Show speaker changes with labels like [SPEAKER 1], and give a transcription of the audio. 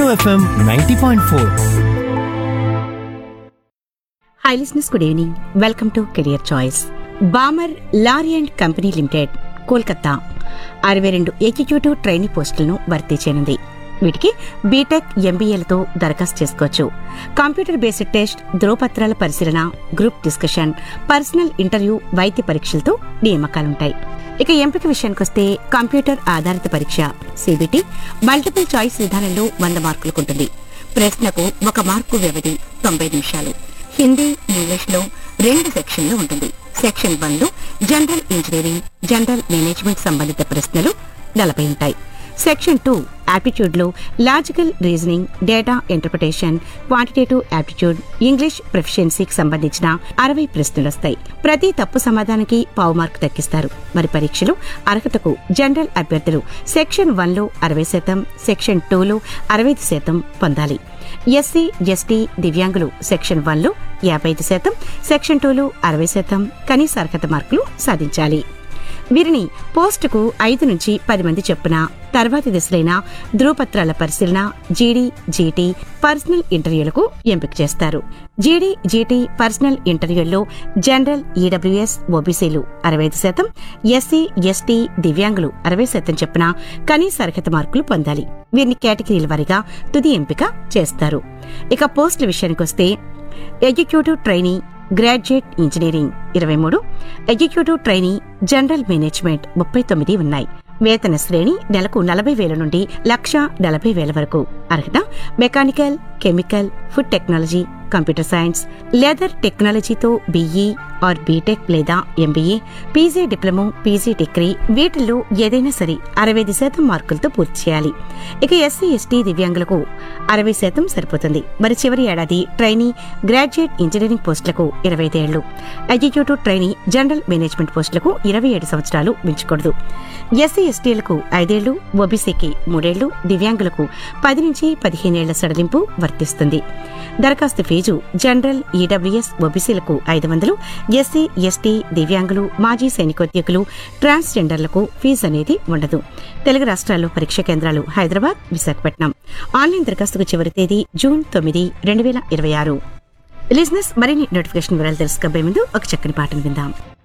[SPEAKER 1] FM ninety point four
[SPEAKER 2] hi listeners good evening welcome to career choice Balmer Lawrie and company limited Kolkata అరవై రెండు executive training పోస్టులను భర్తీ చేయనుంది వీటికి BTech ఎంబీఏలతో దరఖాస్తు చేసుకోవచ్చు కంప్యూటర్ బేస్డ్ టెస్ట్ ధ్రువపత్రాల పరిశీలన గ్రూప్ డిస్కషన్ పర్సనల్ ఇంటర్వ్యూ వైద్య పరీక్షలతో నియామకాలుంటాయి ఇక ఎంపిక విషయానికొస్తే కంప్యూటర్ ఆధారిత పరీక్ష సిబిటి మల్టిపుల్ చాయిస్ విధానంలో వంద మార్కులకు ఉంటుంది ప్రశ్నకు ఒక మార్కు వ్యవధి తొంభై నిమిషాలు హిందీ ఇంగ్లీష్ లో రెండు సెక్షన్లు ఉంటుంది సెక్షన్ వన్ లో జనరల్ ఇంజనీరింగ్ జనరల్ మేనేజ్మెంట్ సంబంధిత ప్రశ్నలు నలభై ఉంటాయి సెక్షన్ టూ యాప్టిట్యూడ్ లో logical reasoning data interpretation quantitative aptitude English ప్రొఫిషియన్సీకి సంబంధించిన అరవై ప్రశ్నలు వస్తాయి ప్రతి తప్పు సమాధానానికి పావు మార్కు దక్కిస్తారు మరి పరీక్షలు అర్హతకు జనరల్ అభ్యర్థులు సెక్షన్ వన్ లో అరవై శాతం సెక్షన్ టూ లో అరవై ఐదు శాతం పొందాలి ఎస్సీ ఎస్టీ దివ్యాంగులు సెక్షన్ వన్ లో యాభై ఐదు శాతం సెక్షన్ టూలో అరవై శాతం కనీస అర్హత మార్కులు సాధించాలి వీరిని పోస్టుకు ఐదు నుంచి పది మంది చొప్పున తర్వాతి దశలైన ధృవపత్రాల పరిశీలన జీడీ జీటీ పర్సనల్ ఇంటర్వ్యూలకు ఎంపిక చేస్తారు జీడీ జీటీ పర్సనల్ ఇంటర్వ్యూల్లో జనరల్ ఈడబ్ల్యూఎస్ ఓబీసీలు అరవై ఐదు శాతం ఎస్సీ ఎస్టీ దివ్యాంగులు అరవై శాతం చొప్పున కనీస అర్హత మార్కులు పొందాలి వీరిని కేటగిరీల వారీగా తుది ఎంపిక చేస్తారు ఇక పోస్టుల విషయానికొస్తే ఎగ్జిక్యూటివ్ ట్రైనీ గ్రాడ్యుయేట్ ఇంజనీరింగ్ ఇరవై మూడు ఎగ్జిక్యూటివ్ ట్రైనీ జనరల్ మేనేజ్మెంట్ ముప్పై తొమ్మిది ఉన్నాయి వేతన శ్రేణి నెలకు నలభై వేల నుండి లక్ష నలభై వేల వరకు అర్హత mechanical chemical food technology computer science leather టెక్నాలజీతో బీఈ ఆర్ బీటెక్ లేదా MBA PG diploma PG degree వీటిల్లో ఏదైనా సరే అరవై ఐదు శాతం మార్కులతో పూర్తి చేయాలి ఇక ఎస్సీ ఎస్టీ దివ్యాంగులకు అరవై శాతం సరిపోతుంది మరి చివరి ఏడాది ట్రైనీ గ్రాడ్యుయేట్ ఇంజనీరింగ్ పోస్టులకు ఇరవై ఐదేళ్లు ఎగ్జిక్యూటివ్ ట్రైనీ జనరల్ మేనేజ్మెంట్ పోస్టులకు ఇరవై ఏడు సంవత్సరాలు మించకూడదు ఎస్సీ ఎస్టీలకు ఐదేళ్లు ఓబీసీకి మూడేళ్లు దివ్యాంగులకు పది నుంచి పదిహేనేళ్ల సడలింపు వర్తిస్తుంది దరఖాస్తు ఫీజు జనరల్ ఈడబ్ల్యూఎస్ ఓబీసీలకు ఐదు వందలు ఎస్సీ ఎస్టీ దివ్యాంగులు మాజీ సైనికోద్యోగులు ట్రాన్స్జెండర్లకు ఫీజు అనేది ఉండదు తెలుగు రాష్ట్రాల్లో పరీక్ష కేంద్రాలు హైదరాబాద్ విశాఖపట్నం ఆన్లైన్ దరఖాస్తుకు చివరి తేదీ జూన్ తొమ్మిది రెండు వేల ఇరవై ఆరు లిజినెస్ మరిన్ని నోటిఫికేషన్ వివరాలు తెలుసుకోబోయే ముందు ఒక చక్కని పాటను విందాం